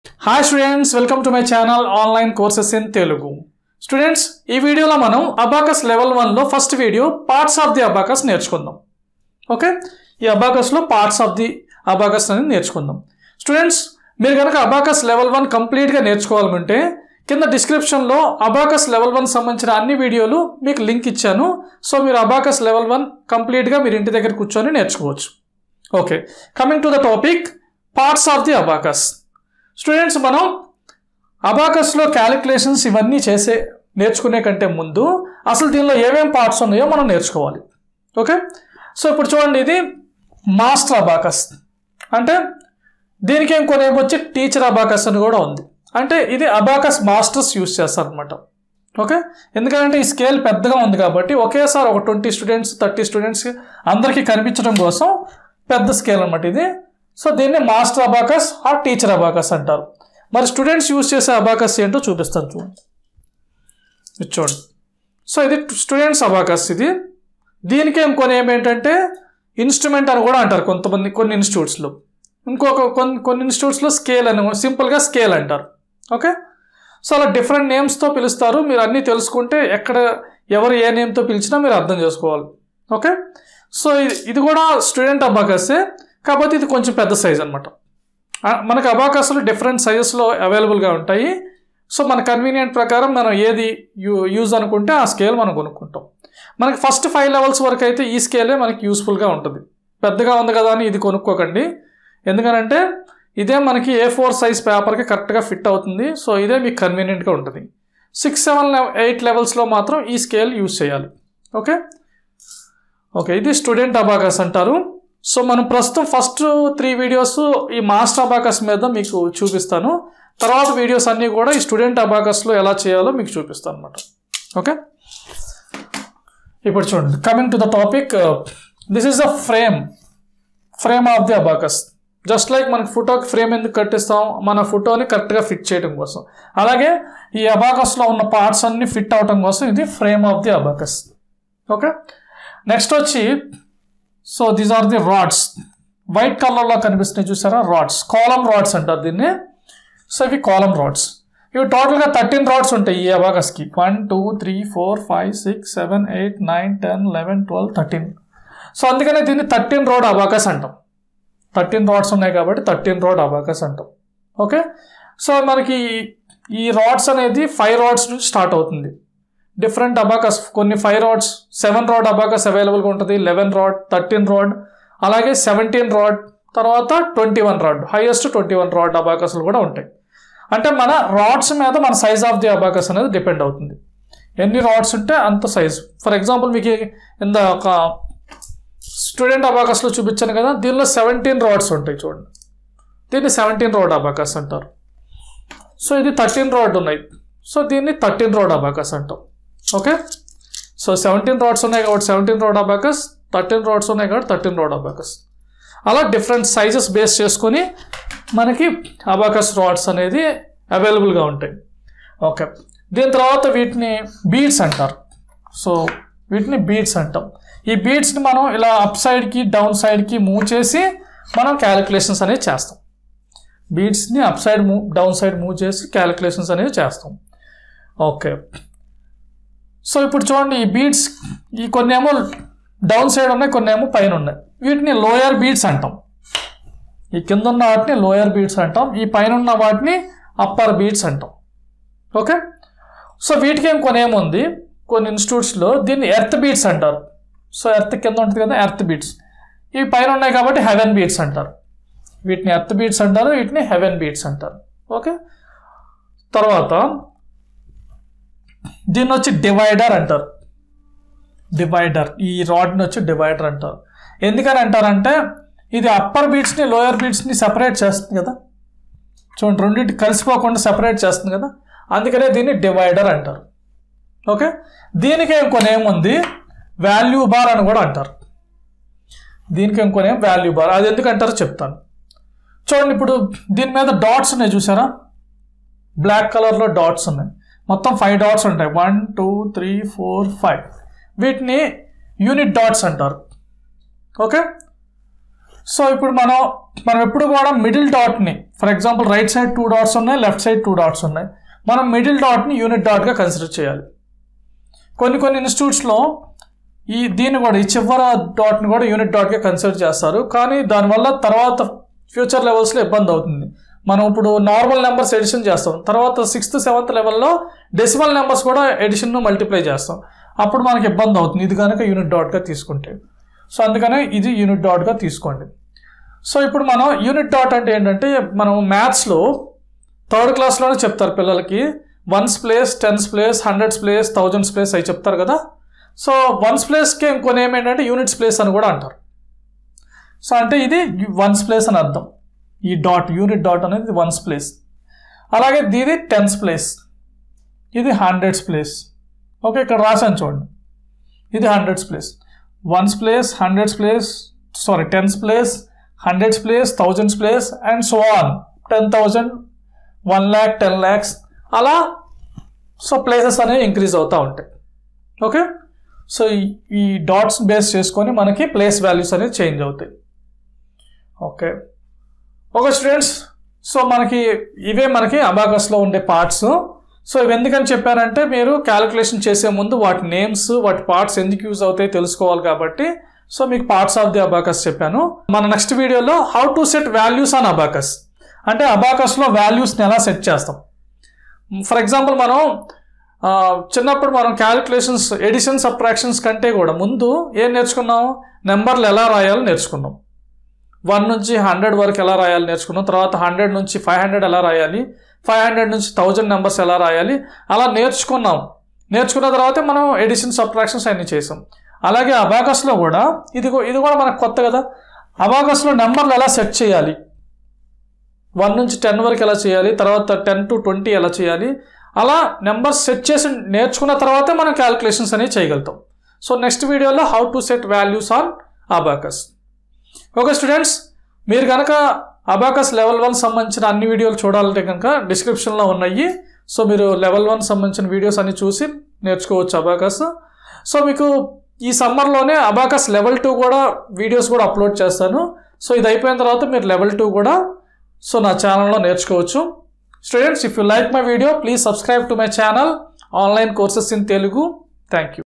hi students welcome to my channel online courses in Telugu students ఈ వీడియోలో మనం abacus level వన్లో first video parts of the abacus నేర్చుకుందాం okay ఈ అబాకస్లో పార్ట్స్ ఆఫ్ ది అబాకస్ అనేది నేర్చుకుందాం స్టూడెంట్స్ మీరు కనుక అబాకస్ లెవెల్ వన్ కంప్లీట్గా నేర్చుకోవాలనుకుంటే కింద డిస్క్రిప్షన్లో అబాకస్ లెవెల్ వన్ సంబంధించిన అన్ని వీడియోలు మీకు లింక్ ఇచ్చాను సో మీరు అబాకస్ లెవెల్ వన్ కంప్లీట్గా మీరు ఇంటి దగ్గర కూర్చొని నేర్చుకోవచ్చు okay coming to the topic parts of the abacus students మనం అబాకస్లో క్యాలిక్యులేషన్స్ ఇవన్నీ చేసే నేర్చుకునే కంటే ముందు అసలు దీనిలో ఏమేం పార్ట్స్ ఉన్నాయో మనం నేర్చుకోవాలి ఓకే సో ఇప్పుడు చూడండి ఇది మాస్టర్ అబాకస్ అంటే దీనికి ఇంకొన్ని ఏమొచ్చి టీచర్ అబాకస్ అని కూడా ఉంది అంటే ఇది అబాకస్ మాస్టర్స్ యూస్ చేస్తారు అనమాట ఓకే ఎందుకంటే ఈ స్కేల్ పెద్దగా ఉంది కాబట్టి ఒకేసారి ఒక ట్వంటీ స్టూడెంట్స్ థర్టీ స్టూడెంట్స్ అందరికీ కనిపించడం కోసం పెద్ద స్కేల్ అనమాట ఇది సో దీన్ని master abacus or teacher abacus అంటారు మరి స్టూడెంట్స్ యూజ్ చేసే అబాకస్ ఏంటో చూపిస్తాను చూడండి ఇది చూడండి సో ఇది స్టూడెంట్స్ అబాకస్ ఇది దీనికి ఇంకొని ఏమేంటంటే ఇన్స్ట్రుమెంట్ అని కూడా అంటారు కొంతమంది కొన్ని ఇన్స్టిట్యూట్స్లో ఇంకొక కొన్ని కొన్ని ఇన్స్టిట్యూట్స్లో స్కేల్ అని సింపుల్గా స్కేల్ అంటారు ఓకే సో అలా డిఫరెంట్ నేమ్స్తో పిలుస్తారు మీరు అన్నీ తెలుసుకుంటే ఎక్కడ ఎవరు ఏ నేమ్తో పిలిచినా మీరు అర్థం చేసుకోవాలి ఓకే సో ఇది ఇది కూడా స్టూడెంట్ అబాకసే కాకపోతే ఇది కొంచెం పెద్ద సైజ్ అనమాట మనకు అబాకస్లు డిఫరెంట్ సైజెస్లో అవైలబుల్గా ఉంటాయి సో మన కన్వీనియంట్ ప్రకారం మనం ఏది యూ యూజ్ అనుకుంటే ఆ స్కేల్ మనం కొనుక్కుంటాం మనకి ఫస్ట్ ఫైవ్ లెవెల్స్ వరకు అయితే ఈ స్కేలే మనకి యూస్ఫుల్గా ఉంటుంది పెద్దగా ఉంది కదా అని ఇది కొనుక్కోకండి ఎందుకనంటే ఇదే మనకి ఏ ఫోర్ సైజ్ పేపర్కి కరెక్ట్గా ఫిట్ అవుతుంది సో ఇదే మీకు కన్వీనియంట్గా ఉంటుంది సిక్స్ సెవెన్ ఎయిట్ లెవెల్స్లో మాత్రం ఈ స్కేల్ యూజ్ చేయాలి ఓకే ఓకే ఇది స్టూడెంట్ అబాకస్ అంటారు సో మనం ప్రస్తుతం ఫస్ట్ త్రీ వీడియోస్ ఈ మాస్టర్ అబాకస్ మీద మీకు చూపిస్తాను తర్వాత వీడియోస్ అన్నీ కూడా ఈ స్టూడెంట్ అబాకస్లో ఎలా చేయాలో మీకు చూపిస్తాను అనమాట ఓకే ఇప్పుడు చూడండి coming to the topic this is the frame frame of the abacus just like మనకి ఫోటోకి ఫ్రేమ్ ఎందుకు కట్టిస్తాం మన ఫోటోని కరెక్ట్గా ఫిట్ చేయడం కోసం అలాగే ఈ అబాకస్లో ఉన్న పార్ట్స్ అన్ని ఫిట్ అవడం కోసం ఇది frame of the abacus okay next వచ్చి so these are the rods white కలర్లో కనిపిస్తున్నాయి చూసారా రాడ్స్ కాలం రాడ్స్ అంటారు దీన్ని సో ఇవి కాలం రాడ్స్ ఇవి టోటల్గా థర్టీన్ రాడ్స్ ఉంటాయి ఈ అబాకస్కి one two three four five six seven eight nine ten eleven twelve thirteen so అందుకనే దీన్ని థర్టీన్ రోడ్ అబాకస్ అంటాం థర్టీన్ రాడ్స్ ఉన్నాయి కాబట్టి థర్టీన్ రోడ్ అబాకస్ అంటాం ఓకే సో మనకి ఈ రాడ్స్ అనేది ఫైవ్ రాడ్స్ నుంచి స్టార్ట్ అవుతుంది డిఫరెంట్ అబాకస్ కొన్ని five rods seven rod abacus అవైలబుల్గా ఉంటుంది లెవెన్ రాడ్ థర్టీన్ రాడ్ అలాగే సెవెంటీన్ రాడ్ తర్వాత twenty one rod highest twenty one rod అబాకస్లు కూడా ఉంటాయి అంటే మన రాడ్స్ మీద మన సైజ్ ఆఫ్ ది అబాకస్ అనేది డిపెండ్ అవుతుంది ఎన్ని రాడ్స్ ఉంటే అంత సైజ్ ఫర్ ఎగ్జాంపుల్ మీకు ఇంద ఒక స్టూడెంట్ అబాకస్లో చూపించాను కదా దీనిలో సెవెంటీన్ రాడ్స్ ఉంటాయి చూడండి దీన్ని సెవెంటీన్ రోడ్ అబాకస్ అంటారు సో ఇది థర్టీన్ రాడ్ ఉన్నాయి సో దీన్ని థర్టీన్ రోడ్ అబాకస్ అంటాం ఓకే సో సెవెంటీన్ రాడ్స్ ఉన్నాయి కాబట్టి seventeen rod abacus thirteen rods ఉన్నాయి కాబట్టి థర్టీన్ రోడ్ అబాకస్ అలా డిఫరెంట్ సైజెస్ బేస్ చేసుకొని మనకి అబాకస్ రాడ్స్ అనేది అవైలబుల్గా ఉంటాయి ఓకే దీని తర్వాత వీటిని బీడ్స్ అంటారు సో వీటిని బీడ్స్ అంటాం ఈ బీడ్స్ని మనం ఇలా అప్ సైడ్కి డౌన్ సైడ్కి మూవ్ చేసి మనం క్యాలిక్యులేషన్స్ అనేవి చేస్తాం బీడ్స్ని up side move down side move చేసి క్యాలిక్యులేషన్స్ అనేవి చేస్తాం ఓకే సో ఇప్పుడు చూడండి ఈ బీడ్స్ ఈ కొన్ని ఏమో డౌన్ సైడ్ ఉన్నాయి కొన్ని ఏమో పైన ఉన్నాయి వీటిని లోయర్ బీడ్స్ అంటాం ఈ కింద ఉన్న వాటిని లోయర్ బీడ్స్ అంటాం ఈ పైన ఉన్న వాటిని అప్పర్ బీడ్స్ అంటాం ఓకే సో వీటికి ఏం కొన్ని ఏముంది కొన్ని ఇన్స్టిట్యూట్స్లో దీన్ని ఎర్త్ బీడ్స్ అంటారు సో ఎర్త్ కింద ఉంటుంది కదా ఎర్త్ బీడ్స్ ఇవి పైన ఉన్నాయి కాబట్టి హెవెన్ బీడ్స్ అంటారు వీటిని ఎర్త్ బీడ్స్ అంటారు వీటిని హెవెన్ బీడ్స్ అంటారు ఓకే తర్వాత దీన్ని వచ్చి డివైడర్ అంటారు డివైడర్ ఈ రాడ్ని వచ్చి డివైడర్ అంటారు ఎందుకని అంటారంటే ఇది అప్పర్ బీట్స్ని లోయర్ బీట్స్ని సెపరేట్ చేస్తుంది కదా చూడండి రెండింటి కలిసిపోకుండా సెపరేట్ చేస్తుంది కదా అందుకనే దీన్ని డివైడర్ అంటారు ఓకే దీనికి ఇంకొన్ని ఏముంది వాల్యూ బార్ అని కూడా అంటారు దీనికి ఇంకొన్ని వాల్యూ బార్ అది ఎందుకు అంటారో చెప్తాను చూడండి ఇప్పుడు దీని మీద డాట్స్ ఉన్నాయి చూసారా బ్లాక్ కలర్లో డాట్స్ ఉన్నాయి మొత్తం ఫైవ్ డాట్స్ ఉంటాయి one two three four five వీటిని యూనిట్ డాట్స్ అంటారు ఓకే సో ఇప్పుడు మనం మనం ఎప్పుడు కూడా మిడిల్ డాట్ని for example right side two dots ఉన్నాయి లెఫ్ట్ సైడ్ టూ డాట్స్ ఉన్నాయి మనం మిడిల్ డాట్ని యూనిట్ డాట్గా కన్సిడర్ చేయాలి కొన్ని కొన్ని ఇన్స్టిట్యూట్స్లో ఈ దీన్ని కూడా ఈ చివర డాట్ని కూడా యూనిట్ డాట్గా కన్సిడర్ చేస్తారు కానీ దానివల్ల తర్వాత ఫ్యూచర్ లెవెల్స్లో ఇబ్బంది అవుతుంది మనం ఇప్పుడు నార్మల్ నెంబర్స్ ఎడిషన్ చేస్తాం తర్వాత సిక్స్త్ సెవెంత్ లెవెల్లో డెసిమల్ నెంబర్స్ కూడా ఎడిషన్ మల్టిప్లై చేస్తాం అప్పుడు మనకి ఇబ్బంది అవుతుంది ఇది కనుక యూనిట్ డాట్గా తీసుకుంటే సో అందుకనే ఇది యూనిట్ డాట్గా తీసుకోండి సో ఇప్పుడు మనం యూనిట్ డాట్ అంటే ఏంటంటే మనం మ్యాథ్స్లో థర్డ్ క్లాస్లోనే చెప్తారు పిల్లలకి ones place tens place hundreds place thousands place అవి చెప్తారు కదా సో వన్స్ ప్లేస్కి ఇంకొన్ని ఏమేంటంటే యూనిట్స్ ప్లేస్ అని కూడా అంటారు సో అంటే ఇది వన్స్ ప్లేస్ అని అర్థం ఈ డాట్ యూనిట్ డాట్ అనేది వన్స్ ప్లేస్ అలాగే ఇది టెన్స్ ప్లేస్ ఇది హండ్రెడ్స్ ప్లేస్ ఓకే ఇక్కడ రాశాను చూడండి ఇది hundreds place ones place hundreds place sorry tens place hundreds place thousands place and so on ten thousand one lakh ten lakhs అలా సో ప్లేసెస్ అనేవి ఇంక్రీజ్ అవుతూ ఉంటాయి ఓకే సో ఈ- ఈ డాట్స్ బేస్ చేసుకొని మనకి ప్లేస్ వాల్యూస్ అనేవి చేంజ్ అవుతాయి ఓకే ఓకే స్టూడెంట్స్ సో మనకి ఇవే మనకి అబాకస్లో ఉండే పార్ట్స్ సో ఇవి ఎందుకని చెప్పారంటే మీరు క్యాలిక్యులేషన్ చేసే ముందు వాటి నేమ్స్ వాటి పార్ట్స్ ఎందుకు యూజ్ అవుతాయి తెలుసుకోవాలి కాబట్టి సో మీకు పార్ట్స్ ఆఫ్ ది అబాకస్ చెప్పాను మన నెక్స్ట్ వీడియోలో how to set values on abacus అంటే అబాకస్లో వాల్యూస్ని ఎలా సెట్ చేస్తాం ఫర్ ఎగ్జాంపుల్ మనం ఆ, చిన్నప్పుడు మనం క్యాలిక్యులేషన్స్ ఎడిషన్ సబ్ట్రాక్షన్స్ కంటే కూడా ముందు ఏం నేర్చుకున్నాం నెంబర్లు ఎలా రాయాలో నేర్చుకున్నాం వన్ నుంచి హండ్రెడ్ వరకు ఎలా రాయాలి నేర్చుకున్నాం తర్వాత హండ్రెడ్ నుంచి ఫైవ్ హండ్రెడ్ ఎలా రాయాలి ఫైవ్ హండ్రెడ్ నుంచి థౌజండ్ నెంబర్స్ ఎలా రాయాలి అలా నేర్చుకున్నాం నేర్చుకున్న తర్వాతే మనం ఎడిషన్ సబ్ట్రాక్షన్స్ అన్ని చేసాం అలాగే అబాకస్లో కూడా ఇది కూ- ఇది కూడా మనకు కొత్త కదా అబాకస్లో నెంబర్లు ఎలా సెట్ చేయాలి వన్ నుంచి టెన్ వరకు ఎలా చేయాలి తర్వాత టెన్ టు ట్వంటీ ఎలా చేయాలి అలా నెంబర్స్ సెట్ చేసి నేర్చుకున్న తర్వాతే మనం క్యాలిక్యులేషన్స్ అనేవి చేయగలుగుతాం సో నెక్స్ట్ వీడియోలో how to set values on abacus okay students మీరు కనుక అబాకస్ లెవెల్ వన్ సంబంధించిన అన్ని వీడియోలు చూడాలంటే కనుక డిస్క్రిప్షన్లో ఉన్నాయి సో మీరు లెవెల్ వన్ సంబంధించిన వీడియోస్ అన్ని చూసి నేర్చుకోవచ్చు అబాకస్ సో మీకు ఈ సమ్మర్లోనే అబాకస్ లెవెల్ టూ కూడా వీడియోస్ కూడా అప్లోడ్ చేస్తాను సో ఇది అయిపోయిన తర్వాత మీరు లెవెల్ టూ కూడా సో నా ఛానల్లో నేర్చుకోవచ్చు students if you like my video please subscribe to my channel online courses in Telugu thank you